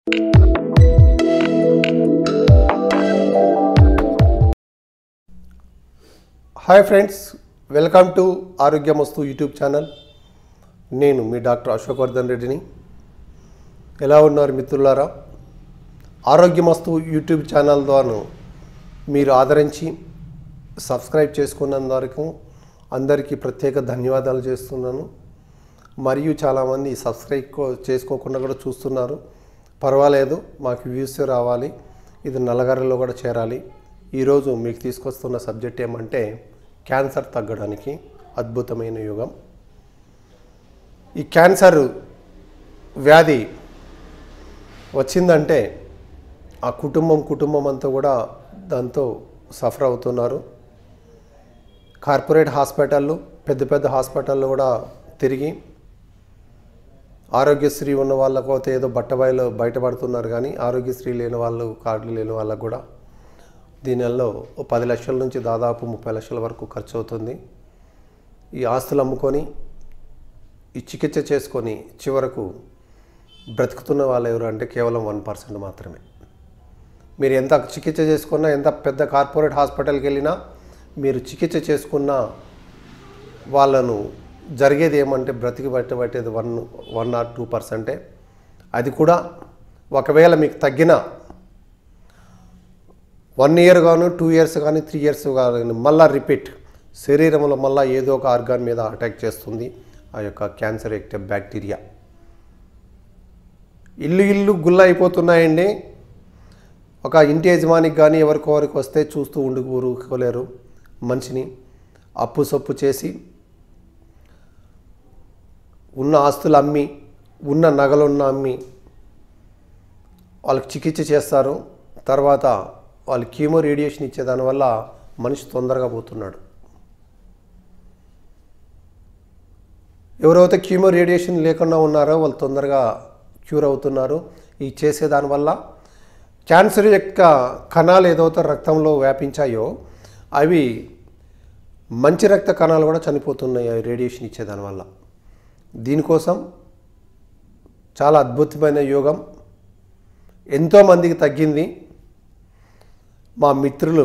Hi friends welcome to Arogyamastu YouTube channel నేను మీ doctor Ashok Vardhan రెడ్డిని ఎలా ఉన్నారు మిత్రులారా ఆరోగ్యమస్తు యూట్యూబ్ ఛానల్ ద్వారా మీరు ఆదరించి సబ్స్క్రైబ్ చేసుకున్నందుకు అందరికీ ప్రత్యేక ధన్యవాదాలు చేస్తున్నాను మరియు చాలామంది సబ్స్క్రైబ్ కో- చేసుకోకుండా కూడా చూస్తున్నారు పర్వాలేదు మాకు వ్యూస్ రావాలి ఇది నల్లగర్రలో కూడా చేరాలి ఈరోజు మీకు తీసుకొస్తున్న సబ్జెక్ట్ ఏమంటే క్యాన్సర్ తగ్గడానికి అద్భుతమైన యుగం ఈ క్యాన్సర్ వ్యాధి వచ్చిందంటే ఆ కుటుంబం కుటుంబం అంతా కూడా దాంతో సఫర్ అవుతున్నారు కార్పొరేట్ హాస్పిటళ్ళు పెద్ద పెద్ద హాస్పిటళ్ళు కూడా తిరిగి ఆరోగ్యశ్రీ ఉన్న వాళ్ళకు అయితే ఏదో బట్టబయలు బయటపడుతున్నారు కానీ ఆరోగ్యశ్రీ లేని వాళ్ళు కార్డులు లేని వాళ్ళకు కూడా దీనిలో ఓ పది లక్షల నుంచి దాదాపు ముప్పై లక్షల వరకు ఖర్చు అవుతుంది ఈ ఆస్తులు అమ్ముకొని ఈ చికిత్స చేసుకొని చివరకు బ్రతుకుతున్న వాళ్ళు ఎవరు అంటే కేవలం వన్ పర్సెంట్ మాత్రమే మీరు ఎంత చికిత్స చేసుకున్నా ఎంత పెద్ద కార్పొరేట్ హాస్పిటల్కి వెళ్ళినా మీరు చికిత్స చేసుకున్న వాళ్ళను జరిగేది ఏమంటే బ్రతికి పట్టబట్టేది వన్ వన్ ఆర్ టూ పర్సెంటే అది కూడా ఒకవేళ మీకు తగ్గిన వన్ ఇయర్ కానీ టూ ఇయర్స్ కానీ త్రీ ఇయర్స్ కానీ మళ్ళా రిపీట్ శరీరంలో మళ్ళా ఏదో ఒక ఆర్గాన్ మీద అటాక్ చేస్తుంది ఆ యొక్క క్యాన్సర్ ఎక్టే బ్యాక్టీరియా ఇల్లు ఇల్లు గుల్ల అయిపోతున్నాయండి ఒక ఇంటి యజమానికి కానీ ఎవరికొవరికి వస్తే చూస్తూ ఉండి ఊరుకోలేరు మనిషిని అప్పు సొప్పు చేసి ఉన్న ఆస్తులు అమ్మి ఉన్న నగలున్న అమ్మి వాళ్ళకి చికిత్స చేస్తారు తర్వాత వాళ్ళు కీమో రేడియేషన్ ఇచ్చే దానివల్ల మనిషి తొందరగా పోతున్నాడు ఎవరైతే కీమో రేడియేషన్ లేకుండా ఉన్నారో వాళ్ళు తొందరగా క్యూర్ అవుతున్నారు ఈ చేసే దానివల్ల క్యాన్సర్ యొక్క కణాలు ఏదైతే రక్తంలో వ్యాపించాయో అవి మంచి రక్త కణాలు కూడా చనిపోతున్నాయి అవి రేడియేషన్ ఇచ్చే దానివల్ల దీనికోసం చాలా అద్భుతమైన యోగం ఎంతోమందికి తగ్గింది మా మిత్రులు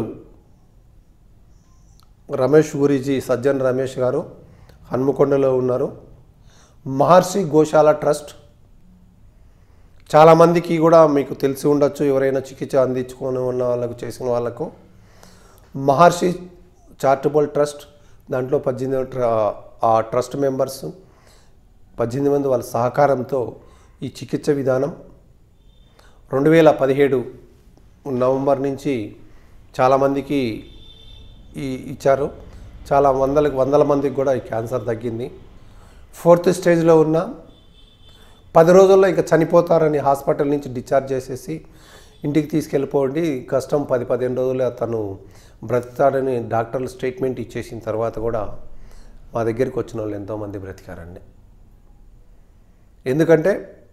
రమేష్ గురిజీ సజ్జన్ రమేష్ గారు హన్మకొండలో ఉన్నారు మహర్షి గోశాల ట్రస్ట్ చాలామందికి కూడా మీకు తెలిసి ఉండొచ్చు ఎవరైనా చికిత్స అందించుకొని ఉన్న వాళ్ళకు చేసిన వాళ్ళకు మహర్షి చారిటబుల్ ట్రస్ట్ దాంట్లో పద్దెనిమిది ట్ర- ఆ ట్రస్ట్ మెంబర్స్ పద్దెనిమిది మంది వాళ్ళ సహకారంతో ఈ చికిత్స విధానం రెండు వేల పదిహేడు నవంబర్ నుంచి చాలామందికి ఈ ఇచ్చారు చాలా వందలకు వందల మందికి కూడా ఈ క్యాన్సర్ తగ్గింది ఫోర్త్ స్టేజ్లో ఉన్న పది రోజుల్లో ఇంకా చనిపోతారని హాస్పిటల్ నుంచి డిశ్చార్జ్ చేసేసి ఇంటికి తీసుకెళ్ళిపోండి కష్టం పది పదిహేను రోజులు అతను బ్రతుకుతాడని డాక్టర్లు స్టేట్మెంట్ ఇచ్చేసిన తర్వాత కూడా మా దగ్గరికి వచ్చిన వాళ్ళు ఎంతోమంది బ్రతికారండి ఎందుకంటే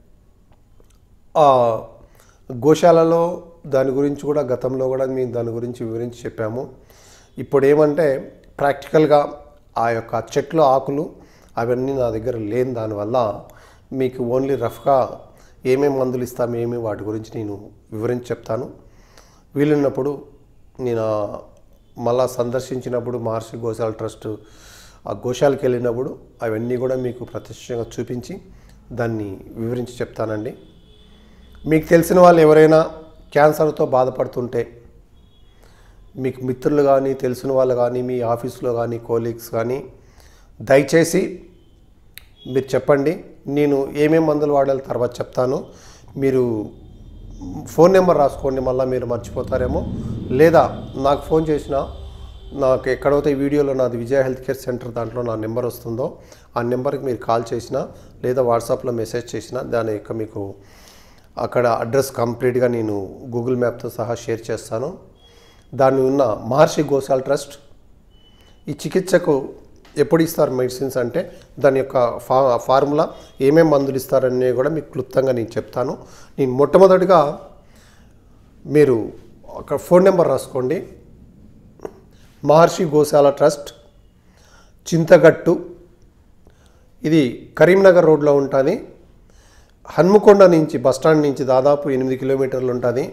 ఆ గోశాలలో దాని గురించి కూడా గతంలో కూడా మేము దాని గురించి వివరించి చెప్పాము ఇప్పుడు ఏమంటే ప్రాక్టికల్గా ఆ యొక్క చెట్లు ఆకులు అవన్నీ నా దగ్గర లేని దానివల్ల మీకు ఓన్లీ రఫ్గా ఏమేమి మందులు ఇస్తాము ఏమి వాటి గురించి నేను వివరించి చెప్తాను వీలున్నప్పుడు నేను ఆ మళ్ళా సందర్శించినప్పుడు మహర్షి గోశాల ట్రస్ట్ ఆ గోశాలకు వెళ్ళినప్పుడు అవన్నీ కూడా మీకు ప్రత్యక్షంగా చూపించి దాన్ని వివరించి చెప్తానండి మీకు తెలిసిన వాళ్ళు ఎవరైనా క్యాన్సర్తో బాధపడుతుంటే మీకు మిత్రులు కానీ తెలిసిన వాళ్ళు కానీ మీ ఆఫీస్లో కానీ కోలీగ్స్ కానీ దయచేసి మీరు చెప్పండి నేను ఏమేమి మందులు వాడాలి తర్వాత చెప్తాను మీరు ఫోన్ నెంబర్ రాసుకోండి మళ్ళీ మీరు మర్చిపోతారేమో లేదా నాకు ఫోన్ చేసినా నాకు ఎక్కడైతే ఈ వీడియోలో నాది విజయ హెల్త్ కేర్ సెంటర్ దాంట్లో నా నెంబర్ వస్తుందో ఆ నెంబర్కి మీరు కాల్ చేసినా లేదా వాట్సాప్లో మెసేజ్ చేసినా దాని యొక్క మీకు అక్కడ అడ్రస్ కంప్లీట్గా నేను గూగుల్ మ్యాప్తో సహా షేర్ చేస్తాను దాన్ని ఉన్న మహర్షి గోశాల్ ట్రస్ట్ ఈ చికిత్సకు ఎప్పుడు ఇస్తారు మెడిసిన్స్ అంటే దాని యొక్క ఫా ఫార్ములా ఏమేమి మందులు ఇస్తారనే కూడా మీకు క్లుప్తంగా నేను చెప్తాను నేను మొట్టమొదటిగా మీరు ఒక ఫోన్ నెంబర్ రాసుకోండి మహర్షి గోశాల ట్రస్ట్ చింతగట్టు ఇది కరీంనగర్ రోడ్లో ఉంటుంది హన్మకొండ నుంచి బస్టాండ్ నుంచి దాదాపు ఎనిమిది కిలోమీటర్లు ఉంటుంది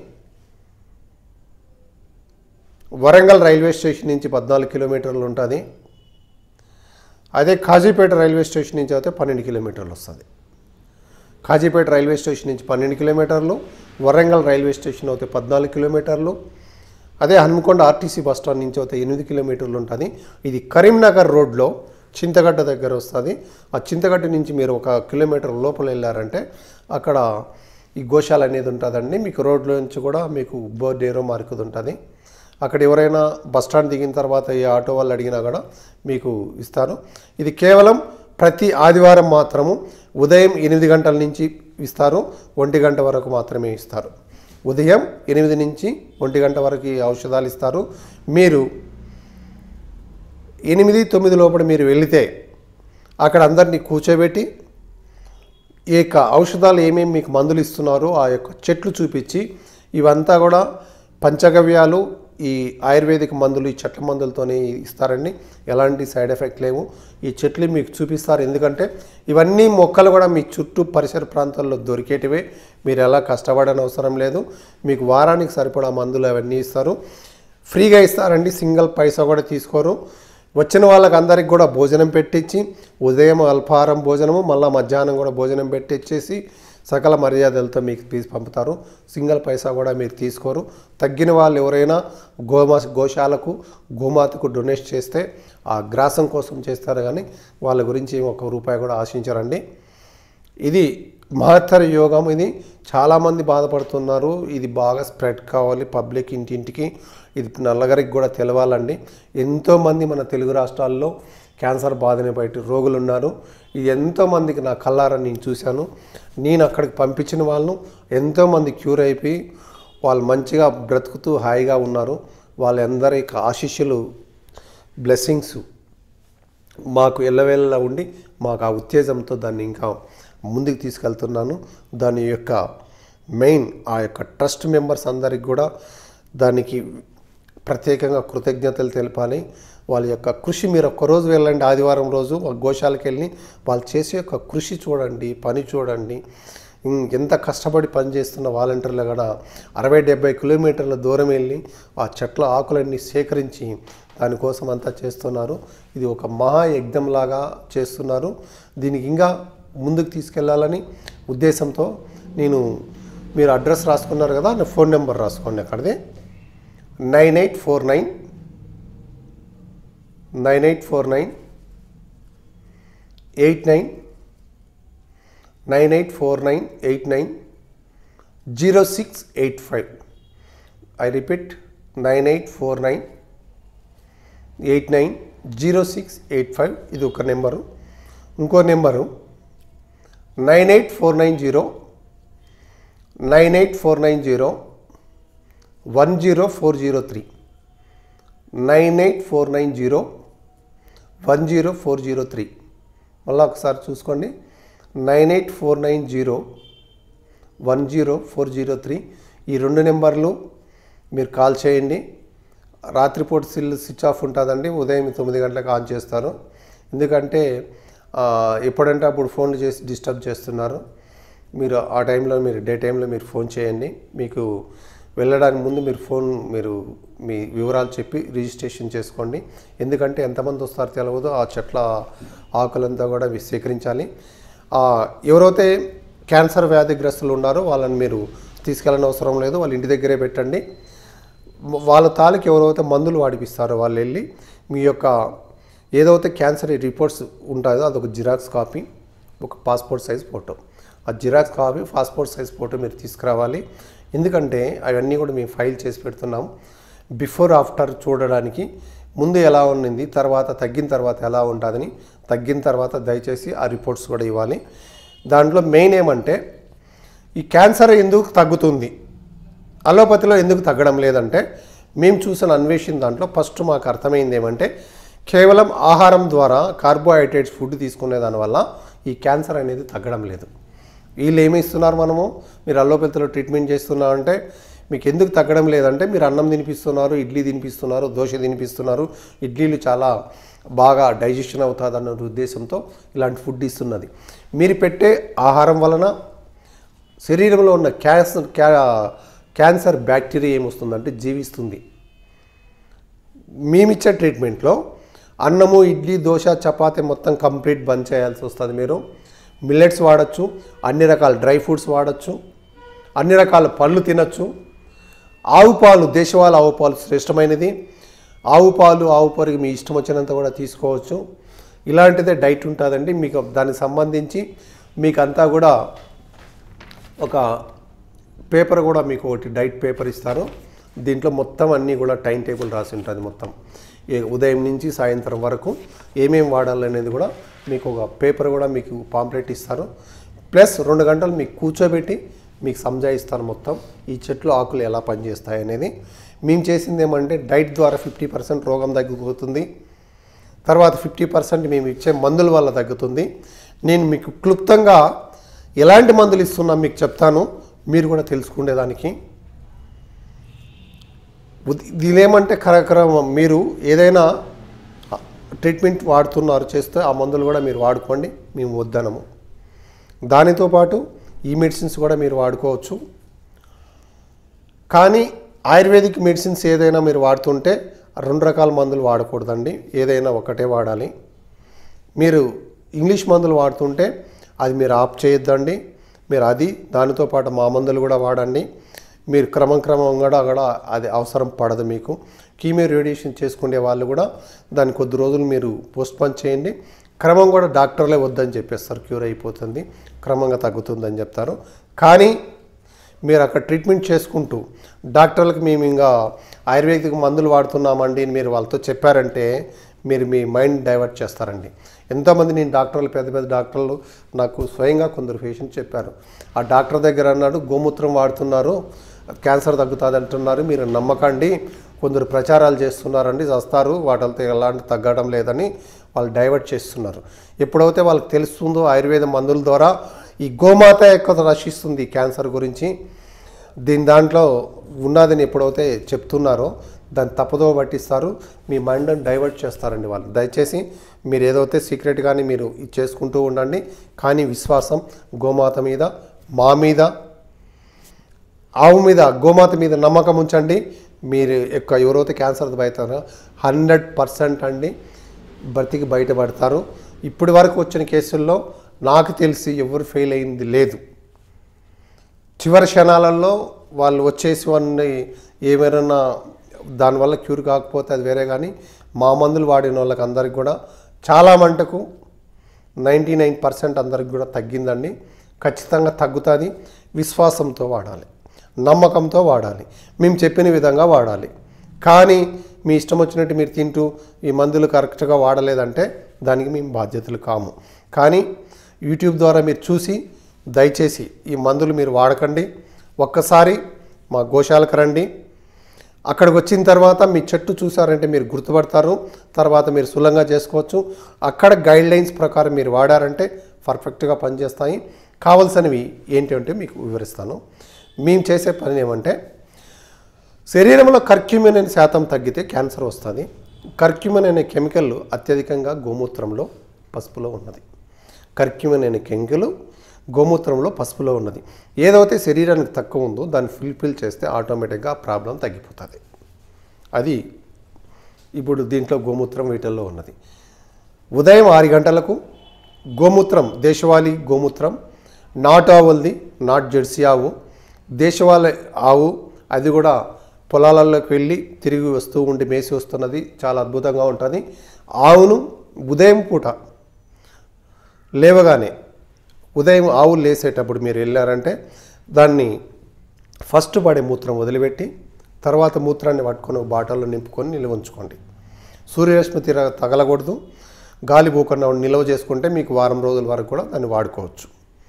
వరంగల్ రైల్వే స్టేషన్ నుంచి పద్నాలుగు కిలోమీటర్లు ఉంటుంది అదే కాజీపేట రైల్వే స్టేషన్ నుంచి అయితే పన్నెండు కిలోమీటర్లు వస్తుంది కాజీపేట రైల్వే స్టేషన్ నుంచి పన్నెండు కిలోమీటర్లు వరంగల్ రైల్వే స్టేషన్ అయితే పద్నాలుగు కిలోమీటర్లు అదే హన్మకొండ ఆర్టీసీ బస్ స్టాండ్ నుంచి అయితే ఎనిమిది కిలోమీటర్లు ఉంటుంది ఇది కరీంనగర్ రోడ్లో చింతగడ్డ దగ్గర వస్తుంది ఆ చింతగడ్డ నుంచి మీరు ఒక కిలోమీటర్ లోపల వెళ్ళారంటే అక్కడ ఈ గోశాల అనేది ఉంటుందండి మీకు రోడ్లో నుంచి కూడా మీకు బోర్డు ఏరో మార్కుది ఉంటుంది అక్కడ ఎవరైనా బస్ స్టాండ్ దిగిన తర్వాత ఏ ఆటో వాళ్ళు అడిగినా కూడా మీకు ఇస్తారు ఇది కేవలం ప్రతి ఆదివారం మాత్రము ఉదయం ఎనిమిది గంటల నుంచి ఇస్తారు ఒంటి గంట వరకు మాత్రమే ఇస్తారు ఉదయం ఎనిమిది నుంచి ఒంటి గంట వరకు ఈ ఔషధాలు ఇస్తారు మీరు ఎనిమిది తొమ్మిది లోపల మీరు వెళితే అక్కడ అందరినీ కూర్చోబెట్టి ఈ యొక్క ఔషధాలు ఏమేమి మీకు మందులు ఇస్తున్నారో ఆ యొక్క చెట్లు చూపించి ఇవంతా కూడా పంచగవ్యాలు ఈ ఆయుర్వేదిక్ మందులు ఈ చెట్ల మందులతోనే ఇస్తారండి ఎలాంటి సైడ్ ఎఫెక్ట్ లేవు ఈ చెట్లు మీకు చూపిస్తారు ఎందుకంటే ఇవన్నీ మొక్కలు కూడా మీ చుట్టూ పరిసర ప్రాంతాల్లో దొరికేటివే మీరు ఎలా కష్టపడని అవసరం లేదు మీకు వారానికి సరిపడా మందులు అవన్నీ ఇస్తారు ఫ్రీగా ఇస్తారండి సింగిల్ పైసా కూడా తీసుకోరు వచ్చిన వాళ్ళకి అందరికి కూడా భోజనం పెట్టించి ఉదయం అల్పాహారం భోజనము మళ్ళీ మధ్యాహ్నం కూడా భోజనం పెట్టించేసి సకల మర్యాదలతో మీకు తీసి పంపుతారు సింగిల్ పైసా కూడా మీరు తీసుకోరు తగ్గిన వాళ్ళు ఎవరైనా గోమా గోశాలకు గోమాతకు డొనేట్ చేస్తే ఆ గ్రాసం కోసం చేస్తారు కానీ వాళ్ళ గురించి ఒక రూపాయి కూడా ఆశించరండి ఇది మహత్తర యోగం ఇది చాలామంది బాధపడుతున్నారు ఇది బాగా స్ప్రెడ్ కావాలి పబ్లిక్ ఇంటింటికి ఇది నల్లగారికి కూడా తెలవాలండి ఎంతోమంది మన తెలుగు రాష్ట్రాల్లో క్యాన్సర్ బాధన బయట రోగులు ఉన్నారు ఇది ఎంతోమందికి నా కళ్ళారా నేను చూశాను నేను అక్కడికి పంపించిన వాళ్ళను ఎంతోమంది క్యూర్ అయిపోయి వాళ్ళు మంచిగా బ్రతుకుతూ హాయిగా ఉన్నారు వాళ్ళందరి యొక్క ఆశీస్సులు బ్లెస్సింగ్స్ మాకు ఎల్లవేళలా ఉండి మాకు ఆ ఉత్తేజంతో దాన్ని ఇంకా ముందుకు తీసుకెళ్తున్నాను దాని యొక్క మెయిన్ ఆ యొక్క ట్రస్ట్ మెంబర్స్ అందరికి కూడా దానికి ప్రత్యేకంగా కృతజ్ఞతలు తెలపాలి వాళ్ళ యొక్క కృషి మీరు ఒక్కరోజు వెళ్ళండి ఆదివారం రోజు ఆ గోశాలకు వెళ్ళి వాళ్ళు చేసే యొక్క కృషి చూడండి పని చూడండి ఇం- ఎంత కష్టపడి పనిచేస్తున్న వాలంటీర్లు కూడా అరవై డెబ్బై కిలోమీటర్ల దూరం వెళ్ళి ఆ చెట్ల ఆకులన్నీ సేకరించి దానికోసం అంతా చేస్తున్నారు ఇది ఒక మహాయజ్ఞంలాగా చేస్తున్నారు దీనికి ఇంకా ముందుకు తీసుకెళ్లాలని ఉద్దేశంతో నేను మీరు అడ్రస్ రాసుకున్నారు కదా నా ఫోన్ నెంబర్ రాసుకోండి అక్కడిది nine eight four nine nine eight four nine eight nine nine eight four nine eight nine zero six eight five I repeat nine eight four nine eight nine zero six eight five ఇది ఒక number ఇంకో number nine eight four nine zero nine eight four nine zero one zero four zero three nine eight four nine zero one zero four zero three మళ్ళీ ఒకసారి చూసుకోండి nine eight four nine zero one zero four zero three ఈ రెండు నెంబర్లు మీరు call చేయండి రాత్రిపూట సిల్ switch off ఉంటుందండి ఉదయం తొమ్మిది గంటలకు ఆన్ చేస్తారు ఎందుకంటే ఆ, ఎప్పుడంటే అప్పుడు ఫోన్లు చేసి డిస్టర్బ్ చేస్తున్నారు మీరు ఆ టైంలో మీరు డే టైంలో మీరు ఫోన్ చేయండి మీకు వెళ్ళడానికి ముందు మీరు ఫోన్ మీరు మీ వివరాలు చెప్పి రిజిస్ట్రేషన్ చేసుకోండి ఎందుకంటే ఎంతమంది వస్తారో తెలియదు ఆ చెట్ల ఆకులంతా కూడా మీరు సేకరించాలి ఆ, ఎవరైతే క్యాన్సర్ వ్యాధిగ్రస్తులు ఉన్నారో వాళ్ళని మీరు తీసుకెళ్ళని అవసరం లేదు వాళ్ళ ఇంటి దగ్గరే పెట్టండి వాళ్ళ తాలూకు ఎవరైతే మందులు వాడిపిస్తారో వాళ్ళు వెళ్ళి మీ యొక్క ఏదైతే క్యాన్సర్ రిపోర్ట్స్ ఉంటుందో అదొక జిరాక్స్ కాపీ ఒక పాస్పోర్ట్ సైజ్ ఫోటో ఆ xerox copy passport size photo మీరు తీసుకురావాలి ఎందుకంటే అవన్నీ కూడా మేము ఫైల్ చేసి పెడుతున్నాం బిఫోర్ ఆఫ్టర్ చూడడానికి ముందు ఎలా ఉన్నింది తర్వాత తగ్గిన తర్వాత ఎలా ఉంటుందని తగ్గిన తర్వాత దయచేసి ఆ రిపోర్ట్స్ కూడా ఇవ్వాలి దాంట్లో మెయిన్ ఏమంటే ఈ క్యాన్సర్ ఎందుకు తగ్గుతుంది అలోపతిలో ఎందుకు తగ్గడం లేదంటే మేము చూసిన అన్వేషణ దాంట్లో ఫస్ట్ మాకు అర్థమైంది ఏమంటే కేవలం ఆహారం ద్వారా కార్బోహైడ్రేట్స్ ఫుడ్ తీసుకునే దానివల్ల ఈ క్యాన్సర్ అనేది తగ్గడం లేదు వీళ్ళు ఏమి ఇస్తున్నారు మనము మీరు అల్లోపతిలో ట్రీట్మెంట్ చేస్తున్నారంటే మీకు ఎందుకు తగ్గడం లేదంటే మీరు అన్నం తినిపిస్తున్నారు ఇడ్లీ తినిపిస్తున్నారు దోశ తినిపిస్తున్నారు ఇడ్లీలు చాలా బాగా డైజెషన్ అవుతుంది అన్న ఉద్దేశంతో ఇలాంటి ఫుడ్ ఇస్తున్నది మీరు పెట్టే ఆహారం వలన శరీరంలో ఉన్న క్యాన్సర్ క్యా- క్యాన్సర్ బ్యాక్టీరియా ఏమొస్తుందంటే జీవిస్తుంది మేమిచ్చే ట్రీట్మెంట్లో అన్నము ఇడ్లీ దోశ చపాతీ మొత్తం కంప్లీట్ బంద్ చేయాల్సి వస్తుంది మీరు మిల్లెట్స్ వాడచ్చు అన్ని రకాల డ్రై ఫ్రూట్స్ వాడచ్చు అన్ని రకాల పళ్ళు తినచ్చు ఆవు పాలు దేశవాళ ఆవు పాలు శ్రేష్టమైనది ఆవు పాలు ఆవు పరుగు మీ ఇష్టం వచ్చినంత కూడా తీసుకోవచ్చు ఇలాంటిదే డైట్ ఉంటుందండి మీకు దానికి సంబంధించి మీకు అంతా కూడా ఒక పేపర్ కూడా మీకు ఒకటి డైట్ పేపర్ ఇస్తారు దీంట్లో మొత్తం అన్నీ కూడా టైం టేబుల్ రాసి ఉంటుంది మొత్తం ఏ- ఉదయం నుంచి సాయంత్రం వరకు ఏమేమి వాడాలనేది కూడా మీకు ఒక పేపర్ కూడా మీకు పాంప్లెట్ ఇస్తారు ప్లస్ రెండు గంటలు మీకు కూర్చోబెట్టి మీకు సంజాయిస్తారు మొత్తం ఈ చెట్లు ఆకులు ఎలా పనిచేస్తాయి అనేది మేము చేసింది ఏమంటే డైట్ ద్వారా ఫిఫ్టీ పర్సెంట్ రోగం తగ్గిపోతుంది తర్వాత ఫిఫ్టీ పర్సెంట్ మేము ఇచ్చే మందుల వల్ల తగ్గుతుంది నేను మీకు క్లుప్తంగా ఎలాంటి మందులు ఇస్తున్నా మీకు చెప్తాను మీరు కూడా తెలుసుకునేదానికి ఉద్- ఇదేమంటే కరకర మీరు ఏదైనా ట్రీట్మెంట్ వాడుతున్నారు చేస్తే ఆ మందులు కూడా మీరు వాడుకోండి మేము వద్దనము దానితో పాటు ఈ మెడిసిన్స్ కూడా మీరు వాడుకోవచ్చు కానీ ఆయుర్వేదిక్ మెడిసిన్స్ ఏదైనా మీరు వాడుతుంటే రెండు రకాల మందులు వాడకూడదండి ఏదైనా ఒకటే వాడాలి మీరు ఇంగ్లీష్ మందులు వాడుతుంటే అది మీరు ఆఫ్ చేయొద్దండి మీరు అది దానితో పాటు మా మందులు కూడా వాడండి మీరు క్రమం క్రమం కూడా కూడా అది అవసరం పడదు మీకు కీమో రేడియేషన్ చేసుకునే వాళ్ళు కూడా దాన్ని కొద్ది రోజులు మీరు పోస్ట్పోన్ చేయండి క్రమం కూడా డాక్టర్లే వద్దని చెప్పేస్తారు క్యూర్ అయిపోతుంది క్రమంగా తగ్గుతుందని చెప్తారు కానీ మీరు అక్కడ ట్రీట్మెంట్ చేసుకుంటూ డాక్టర్లకు మేము ఇంకా ఆయుర్వేదిక్ మందులు వాడుతున్నామండి అని మీరు వాళ్ళతో చెప్పారంటే మీరు మీ మైండ్ డైవర్ట్ చేస్తారండి ఎంతోమంది నేను డాక్టర్లు పెద్ద పెద్ద డాక్టర్లు నాకు స్వయంగా కొందరు పేషెంట్ చెప్పారు ఆ డాక్టర్ దగ్గర అన్నాడు గోమూత్రం వాడుతున్నారు క్యాన్సర్ తగ్గుతుంది అంటున్నారు మీరు నమ్మకండి కొందరు ప్రచారాలు చేస్తున్నారండి వస్తారు వాటితో ఎలాంటి తగ్గడం లేదని వాళ్ళు డైవర్ట్ చేస్తున్నారు ఎప్పుడైతే వాళ్ళకి తెలుస్తుందో ఆయుర్వేద మందుల ద్వారా ఈ గోమాత ఎక్కువ రక్షిస్తుంది ఈ క్యాన్సర్ గురించి దీని దాంట్లో ఉన్నదని ఎప్పుడైతే చెప్తున్నారో దాన్ని తప్పుదో పట్టిస్తారు మీ మైండ్ని డైవర్ట్ చేస్తారండి వాళ్ళు దయచేసి మీరు ఏదైతే సీక్రెట్ కానీ మీరు ఇది చేసుకుంటూ ఉండండి కానీ విశ్వాసం గోమాత మీద మా మీద ఆవు మీద గోమాత మీద నమ్మకం ఉంచండి మీరు యొక్క ఎవరైతే క్యాన్సర్ బయతారో హండ్రెడ్ పర్సెంట్ అండి బ్రతికి బయటపడతారు ఇప్పటి వరకు వచ్చిన కేసుల్లో నాకు తెలిసి ఎవరు ఫెయిల్ అయింది లేదు చివరి క్షణాలలో వాళ్ళు వచ్చేసి వాడిని ఏమైనా దానివల్ల క్యూర్ కాకపోతే అది వేరే కానీ మా మందులు వాడిన వాళ్ళకి అందరికి కూడా చాలా మంటకు నైంటీ నైన్ పర్సెంట్ అందరికి కూడా తగ్గిందండి ఖచ్చితంగా తగ్గుతుంది విశ్వాసంతో వాడాలి నమ్మకంతో వాడాలి మేము చెప్పిన విధంగా వాడాలి కానీ మీ ఇష్టం వచ్చినట్టు మీరు తింటూ ఈ మందులు కరెక్ట్గా వాడలేదంటే దానికి మేము బాధ్యతలు కాము కానీ యూట్యూబ్ ద్వారా మీరు చూసి దయచేసి ఈ మందులు మీరు వాడకండి ఒక్కసారి మా గోశాలకు రండి అక్కడికి వచ్చిన తర్వాత మీ చెట్టు చూసారంటే మీరు గుర్తుపడతారు తర్వాత మీరు సులంగా చేసుకోవచ్చు అక్కడ గైడ్ లైన్స్ ప్రకారం మీరు వాడారంటే పర్ఫెక్ట్గా పనిచేస్తాయి కావలసినవి ఏంటి అంటే మీకు వివరిస్తాను మేము చేసే పని ఏమంటే శరీరంలో కర్క్యూమిన్ అనే శాతం తగ్గితే క్యాన్సర్ వస్తుంది కర్క్యూమిన్ అనే కెమికల్ అత్యధికంగా గోమూత్రంలో పసుపులో ఉన్నది కర్క్యూమిన్ అనే కెమికల్ గోమూత్రంలో పసుపులో ఉన్నది ఏదైతే శరీరానికి తక్కువ ఉందో దాన్ని ఫుల్ఫిల్ చేస్తే ఆటోమేటిక్గా ఆ ప్రాబ్లం తగ్గిపోతుంది అది ఇప్పుడు దీంట్లో గోమూత్రం వీటిల్లో ఉన్నది ఉదయం ఆరు గంటలకు గోమూత్రం దేశవాళీ గోమూత్రం నాటు ఆవులది నాట్ జెర్సీ ఆవు దేశవాళీ ఆవు అది కూడా పొలాలలోకి వెళ్ళి తిరిగి వస్తూ ఉండి మేసి వస్తున్నది చాలా అద్భుతంగా ఉంటుంది ఆవును ఉదయం పూట లేవగానే ఉదయం ఆవులు లేసేటప్పుడు మీరు వెళ్ళారంటే దాన్ని ఫస్ట్ పడే మూత్రం వదిలిపెట్టి తర్వాత మూత్రాన్ని పట్టుకొని ఒక బాటల్లో నింపుకొని నిల్వ ఉంచుకోండి సూర్యరశ్మి తీర తగలకూడదు గాలి పోకుండా నిల్వ చేసుకుంటే మీకు వారం రోజుల వరకు కూడా దాన్ని వాడుకోవచ్చు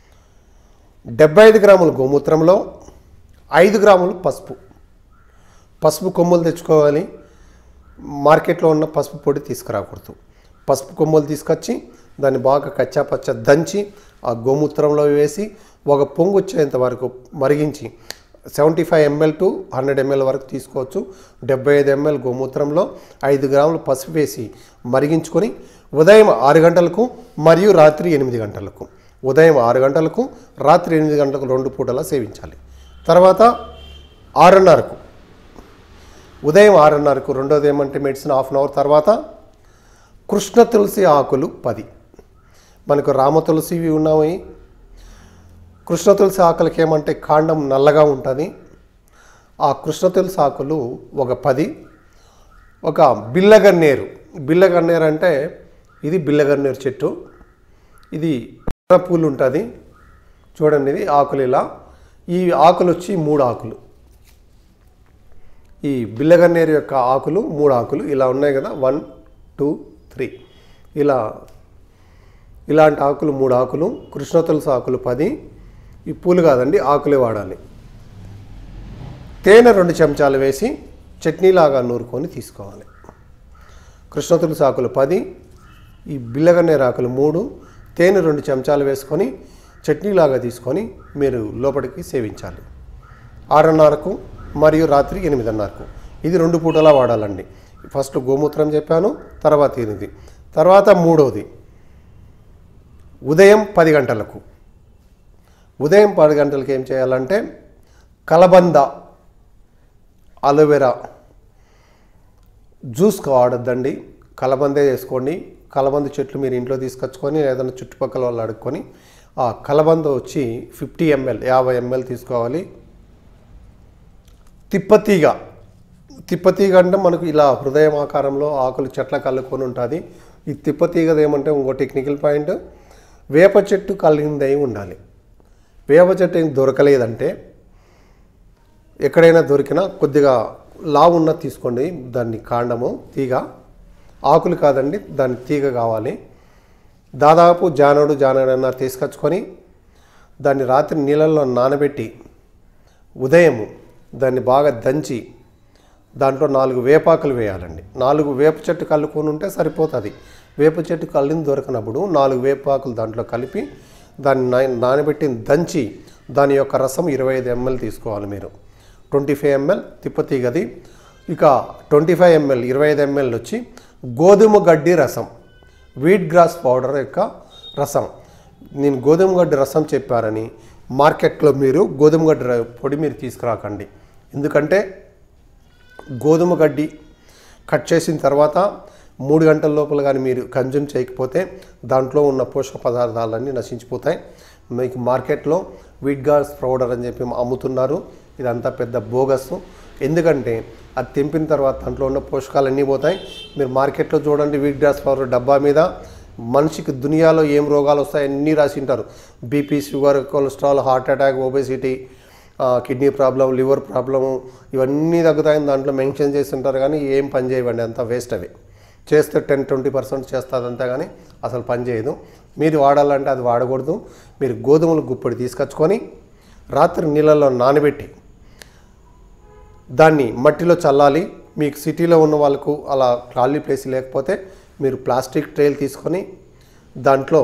డెబ్బై ఐదు గ్రాముల గోమూత్రంలో ఐదు గ్రాములు పసుపు పసుపు కొమ్ములు తెచ్చుకోవాలి మార్కెట్లో ఉన్న పసుపు పొడి తీసుకురాకూడదు పసుపు కొమ్ములు తీసుకొచ్చి దాన్ని బాగా కచ్చా పచ్చ దంచి ఆ గోమూత్రంలో వేసి ఒక పొంగు వచ్చేంత వరకు మరిగించి seventy five ml to hundred ml వరకు తీసుకోవచ్చు డెబ్బై ఐదు ఎంఎల్ గోమూత్రంలో ఐదు గ్రాములు పసుపు వేసి మరిగించుకొని ఉదయం ఆరు గంటలకు మరియు రాత్రి ఎనిమిది గంటలకు ఉదయం ఆరు గంటలకు రాత్రి ఎనిమిది గంటలకు రెండు పూటలా సేవించాలి తర్వాత ఆరున్నరకు ఉదయం ఆరున్నరకు రెండోది ఏమంటే మెడిసిన్ హాఫ్ అన్ అవర్ తర్వాత కృష్ణ తులసి ఆకులు పది మనకు రామ తులసివి ఉన్నాయి కృష్ణ తులసి ఆకులకి ఏమంటే కాండం నల్లగా ఉంటుంది ఆ కృష్ణ తులసి ఆకులు ఒక పది ఒక బిల్లగన్నేరు బిల్లగన్నేరు అంటే ఇది బిల్లగన్నేరు చెట్టు ఇది ఎర్ర పూలు ఉంటుంది చూడండి ఇది ఆకులు ఇలా ఈ ఆకులు వచ్చి మూడు ఆకులు ఈ బిల్లగన్నేరు యొక్క ఆకులు మూడు ఆకులు ఇలా ఉన్నాయి కదా వన్ టూ త్రీ ఇలా ఇలాంటి ఆకులు మూడు ఆకులు కృష్ణ తులసి ఆకులు పది ఈ పూలు కాదండి ఆకులే వాడాలి తేనె రెండు చెంచాలు వేసి చట్నీలాగా నూరుకొని తీసుకోవాలి కృష్ణ తులసి ఆకులు పది ఈ బిల్లగన్నేరు ఆకులు మూడు తేనె రెండు చెంచాలు వేసుకొని చట్నీలాగా తీసుకొని మీరు లోపలికి సేవించాలి ఆరున్నరకు మరియు రాత్రి ఎనిమిదిన్నరకు ఇది రెండు పూటలా వాడాలండి ఫస్ట్ గోమూత్రం చెప్పాను తర్వాత ఇది తర్వాత మూడవది ఉదయం పది గంటలకు ఉదయం పది గంటలకు ఏం చేయాలంటే కలబంద అలోవెరా జ్యూస్ వాడద్దండి కలబందే చేసుకోండి కలబంద చెట్లు మీరు ఇంట్లో తీసుకొచ్చుకొని ఏదైనా చుట్టుపక్కల వాళ్ళు అడుక్కొని ఆ కలబంద వచ్చి ఫిఫ్టీ ఎంఎల్ యాభై ఎంఎల్ తీసుకోవాలి తిప్పతీగ తిప్పతీగ అంటే మనకు ఇలా హృదయం ఆకారంలో ఆకులు చెట్ల కలుకొని ఉంటుంది ఈ తిప్పతీగది ఏమంటే ఇంకో టెక్నికల్ పాయింట్ వేప చెట్టు కలిగిందై ఉండాలి వేప చెట్టు ఏం దొరకలేదంటే ఎక్కడైనా దొరికినా కొద్దిగా లావు ఉన్న తీసుకోండి దాన్ని కాండము తీగ ఆకులు కాదండి దాని తీగ కావాలి దాదాపు జానడు జానడన్న తీసుకొచ్చుకొని దాన్ని రాత్రి నీళ్ళల్లో నానబెట్టి ఉదయం దాన్ని బాగా దంచి దాంట్లో నాలుగు వేపాకులు వేయాలండి నాలుగు వేప చెట్టు కలుపుకొని ఉంటే సరిపోతుంది వేప చెట్టు కలిని దొరకనప్పుడు నాలుగు వేపాకులు దాంట్లో కలిపి దాన్ని నా- నానబెట్టి దంచి దాని యొక్క రసం ఇరవై ఐదు ఎంఎల్ తీసుకోవాలి మీరు ట్వంటీ ఫైవ్ ఎంఎల్ తిప్పతీగది ఇక ట్వంటీ ఫైవ్ ఎంఎల్ ఇరవై ఐదు ఎంఎల్ వచ్చి గోధుమ గడ్డి రసం వీట్ గ్రాస్ పౌడర్ యొక్క రసం నేను గోధుమ గడ్డి రసం చెప్పారని మార్కెట్లో మీరు గోధుమ గడ్డి ర- పొడి మీరు తీసుకురాకండి ఎందుకంటే గోధుమ గడ్డి కట్ చేసిన తర్వాత మూడు గంటల లోపల కానీ మీరు కన్జ్యూమ్ చేయకపోతే దాంట్లో ఉన్న పోషక పదార్థాలన్నీ నశించిపోతాయి మీకు మార్కెట్లో వీట్ గాస్ పౌడర్ అని చెప్పి అమ్ముతున్నారు ఇదంతా పెద్ద బోగస్ ఎందుకంటే అది తెంపిన తర్వాత దాంట్లో ఉన్న పోషకాలు పోతాయి మీరు మార్కెట్లో చూడండి వీట్ గ్రాస్ పౌడర్ డబ్బా మీద మనిషికి దునియాలో ఏం రోగాలు వస్తాయి అన్నీ రాసి ఉంటారు BP sugar cholesterol heart attack obesity kidney problem liver problem ఇవన్నీ తగ్గుతాయని దాంట్లో మెన్షన్ చేసి ఉంటారు కానీ ఏం పని చేయవండి అంతా వేస్ట్ అవి చేస్తే టెన్ ట్వంటీ పర్సెంట్ చేస్తుంది అంతే కానీ అసలు పని చేయదు మీరు వాడాలంటే అది వాడకూడదు మీరు గోధుమలు గుప్పడి తీసుకొచ్చుకొని రాత్రి నీళ్ళలో నానబెట్టి దాన్ని మట్టిలో చల్లాలి మీకు సిటీలో ఉన్న వాళ్ళకు అలా ఖాళీ ప్లేస్ లేకపోతే మీరు ప్లాస్టిక్ ట్రేలు తీసుకొని దాంట్లో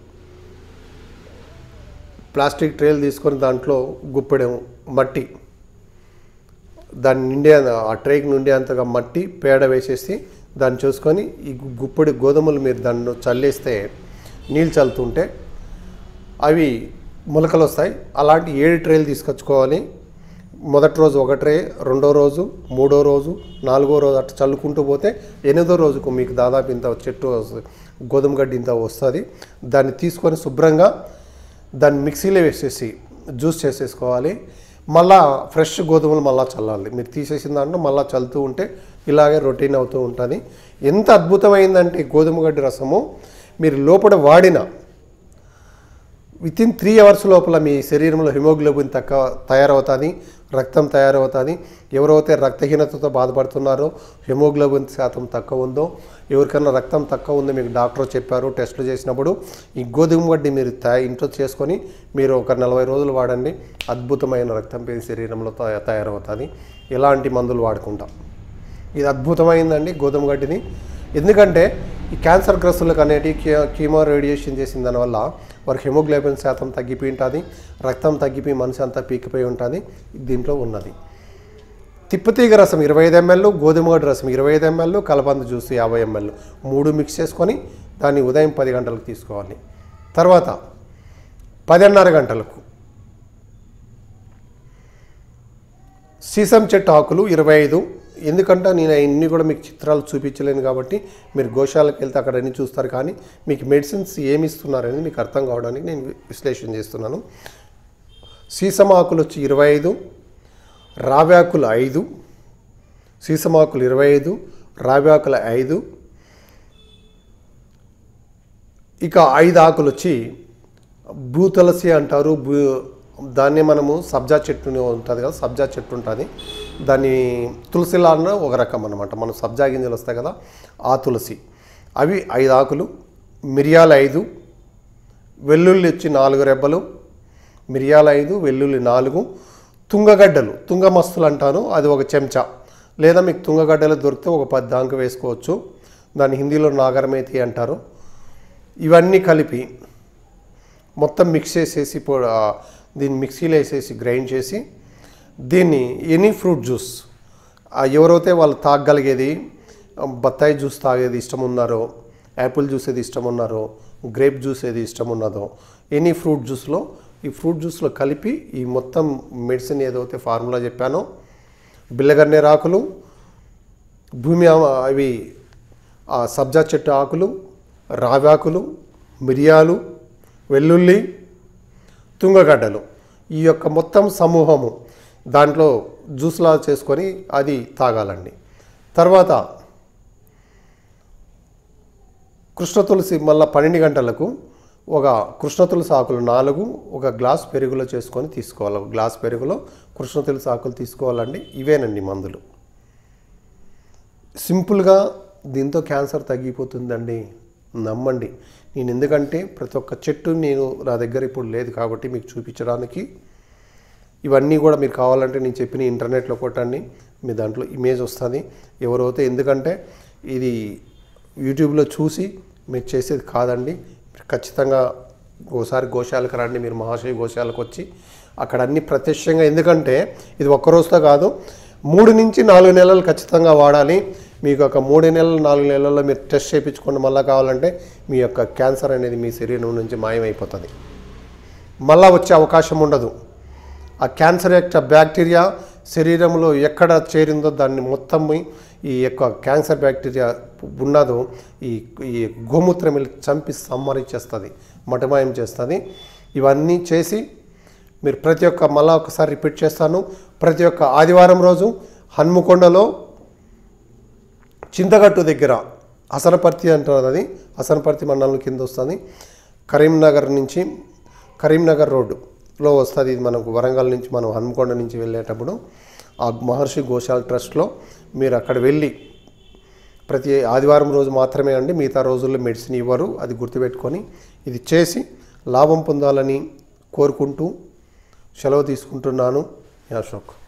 ప్లాస్టిక్ ట్రేలు తీసుకొని దాంట్లో గుప్పెడం మట్టి దాన్ని నిండే ఆ ట్రేకి నిండే అంతగా మట్టి పేడ వేసేసి దాన్ని చూసుకొని ఈ గు- గుప్పెడి గోధుమలు మీరు దాన్ని చల్లేస్తే నీళ్ళు చల్లుతుంటే అవి మొలకలు వస్తాయి అలాంటి ఏడు ట్రేలు తీసుకొచ్చుకోవాలి మొదటి రోజు ఒక ట్రే రెండో రోజు మూడో రోజు నాలుగో రోజు అట్లా చల్లుకుంటూ పోతే ఎనిమిదో రోజుకు మీకు దాదాపు ఇంత చెట్టు వస్తుంది. గోధుమ గడ్డి ఇంత వస్తుంది దాన్ని తీసుకొని శుభ్రంగా దాన్ని మిక్సీలో వేసేసి జ్యూస్ చేసేసుకోవాలి మళ్ళా ఫ్రెష్ గోధుమలు మళ్ళీ చల్లాలి మీరు తీసేసిన దాంట్లో మళ్ళీ చల్లుతూ ఉంటే ఇలాగే రొటీన్ అవుతూ ఉంటుంది ఎంత అద్భుతమైందంటే ఈ గోధుమ గడ్డి రసము మీరు లోపల వాడిన విత్ ఇన్ త్రీ అవర్స్ లోపల మీ శరీరంలో హిమోగ్లోబిన్ తక్కువ తయారవుతుంది రక్తం తయారవుతుంది ఎవరైతే రక్తహీనతతో బాధపడుతున్నారో హిమోగ్లోబిన్ శాతం తక్కువ ఉందో ఎవరికైనా రక్తం తక్కువ ఉందో మీకు డాక్టర్ చెప్పారు టెస్టులు చేసినప్పుడు ఈ గోధుమ గడ్డి మీరు తయా ఇంట్లో చేసుకొని మీరు ఒక నలభై రోజులు వాడండి అద్భుతమైన రక్తం మీ శరీరంలో తయా- తయారవుతుంది ఎలాంటి మందులు వాడుకుంటాం ఇది అద్భుతమైందండి గోధుమ గడ్డిని ఎందుకంటే ఈ క్యాన్సర్ గ్రస్తులకు అనేటి కీ- కీమో రేడియేషన్ చేసిన దానివల్ల వారికి హెమోగ్లోబిన్ శాతం తగ్గిపోయి ఉంటుంది రక్తం తగ్గిపోయి మనిషి అంతా పీకిపోయి ఉంటుంది దీంట్లో ఉన్నది తిప్పతీగ రసం ఇరవై ఐదు ఎంఎల్ గోధుమ గడ్డి రసం ఇరవై ఐదు ఎంఎల్ కలబంద జ్యూస్ యాభై ఎంఎల్ మూడు మిక్స్ చేసుకొని దాన్ని ఉదయం పది గంటలకు తీసుకోవాలి తర్వాత పదిన్నర గంటలకు సీసం చెట్టు ఆకులు ఇరవై ఐదు ఎందుకంటే నేను ఇన్ని కూడా మీకు చిత్రాలు చూపించలేను కాబట్టి మీరు గోశాలకు వెళ్తే అక్కడ అన్ని చూస్తారు కానీ మీకు మెడిసిన్స్ ఏమి ఇస్తున్నారనేది మీకు అర్థం కావడానికి నేను విశ్లేషణ చేస్తున్నాను సీసం ఆకులు వచ్చి ఇరవై ఐదు రావ్యాకులు ఐదు సీసమాకులు ఇరవై ఐదు రావ్యాకుల ఐదు ఇక ఐదు ఆకులు వచ్చి భూతులసి అంటారు భూ దాన్ని మనము సబ్జా చెట్టు ఉంటుంది కదా సబ్జా చెట్టు ఉంటుంది దాన్ని తులసిలాన్న ఒక రకం అనమాట మనం సబ్జా గింజలు వస్తాయి కదా ఆ తులసి అవి ఐదు ఆకులు మిరియాలు ఐదు వెల్లుల్లి వచ్చి నాలుగు రెబ్బలు మిరియాలు ఐదు వెల్లుల్లి నాలుగు తుంగగడ్డలు తుంగమస్తులు అంటాను అది ఒక చెంచా లేదా మీకు తుంగగడ్డలు దొరికితే ఒక పది దాంక వేసుకోవచ్చు దాన్ని హిందీలో నాగరమేతి అంటారు ఇవన్నీ కలిపి మొత్తం మిక్స్ చేసేసి పొ- ఆ, దీన్ని మిక్సీలో వేసేసి గ్రైండ్ చేసి దీన్ని ఎనీ ఫ్రూట్ జ్యూస్ ఆ, ఎవరైతే వాళ్ళు తాగగలిగేది ఆ, బత్తాయి జ్యూస్ తాగేది ఇష్టం ఉన్నారో యాపిల్ జ్యూస్ ఏది ఇష్టం ఉన్నారో గ్రేప్ జ్యూస్ ఏది ఇష్టం ఉన్నదో ఎనీ ఫ్రూట్ జ్యూస్లో ఈ ఫ్రూట్ జ్యూస్లో కలిపి ఈ మొత్తం మెడిసిన్ ఏదైతే ఫార్ములా చెప్పానో బిల్లగన్నేరు ఆకులు భూమి ఆ- అవి ఆ సబ్జా చెట్టు ఆకులు రావాకులు మిరియాలు వెల్లుల్లి తుంగగడ్డలు ఈ యొక్క మొత్తం సమూహము దాంట్లో జ్యూస్లా చేసుకొని అది తాగాలండి తర్వాత కృష్ణ తులసి మళ్ళీ పన్నెండు గంటలకు ఒక కృష్ణ తులసి ఆకులు నాలుగు ఒక గ్లాస్ పెరుగులో చేసుకొని తీసుకోవాలి ఒక గ్లాస్ పెరుగులో కృష్ణ తులసి ఆకులు తీసుకోవాలండి ఇవేనండి మందులు సింపుల్గా దీంతో క్యాన్సర్ తగ్గిపోతుందండి నమ్మండి నేను ఎందుకంటే ప్రతి ఒక్క చెట్టు నేను నా దగ్గర ఇప్పుడు లేదు కాబట్టి మీకు చూపించడానికి ఇవన్నీ కూడా మీరు కావాలంటే నేను చెప్పిన ఇంటర్నెట్లో కొట్టండి మీ దాంట్లో ఇమేజ్ వస్తుంది ఎవరైతే ఎందుకంటే ఇది యూట్యూబ్లో చూసి మీరు చేసేది కాదండి మీరు ఖచ్చితంగా ఓసారి గోశాలకు రండి మీరు మహాశయ గోశాలకు వచ్చి అక్కడ అన్ని ప్రత్యక్షంగా ఎందుకంటే ఇది ఒక్క రోజుతో కాదు మూడు నుంచి నాలుగు నెలలు ఖచ్చితంగా వాడాలి మీకు ఒక మూడు నెలలు నాలుగు నెలల్లో మీరు టెస్ట్ చేయించుకోండి మళ్ళీ కావాలంటే మీ యొక్క క్యాన్సర్ అనేది మీ శరీరం నుంచి మాయమైపోతుంది మళ్ళా వచ్చే అవకాశం ఉండదు ఆ క్యాన్సర్ యొక్క బ్యాక్టీరియా శరీరంలో ఎక్కడ చేరిందో దాన్ని మొత్తం ఈ యొక్క క్యాన్సర్ బ్యాక్టీరియా ఉన్నదో ఈ ఈ గోమూత్రం వెళ్ళి చంపి సంహరించేస్తుంది మటమాయం చేస్తుంది ఇవన్నీ చేసి మీరు ప్రతి ఒక్క మళ్ళా ఒకసారి రిపీట్ చేస్తాను ప్రతి ఒక్క ఆదివారం రోజు హన్మకొండలో చింతగట్టు దగ్గర అసనపర్తి అంటారు అది అసనపర్తి మండలం కింద వస్తుంది కరీంనగర్ నుంచి కరీంనగర్ రోడ్డులో వస్తుంది ఇది మనకు వరంగల్ నుంచి మనం హన్మకొండ నుంచి వెళ్ళేటప్పుడు ఆ మహర్షి గోశాల ట్రస్ట్లో మీరు అక్కడ వెళ్ళి ప్రతి ఆదివారం రోజు మాత్రమే అండి మిగతా రోజుల్లో మెడిసిన్ ఇవ్వరు అది గుర్తుపెట్టుకొని ఇది చేసి లాభం పొందాలని కోరుకుంటూ సెలవు తీసుకుంటున్నాను అశోక్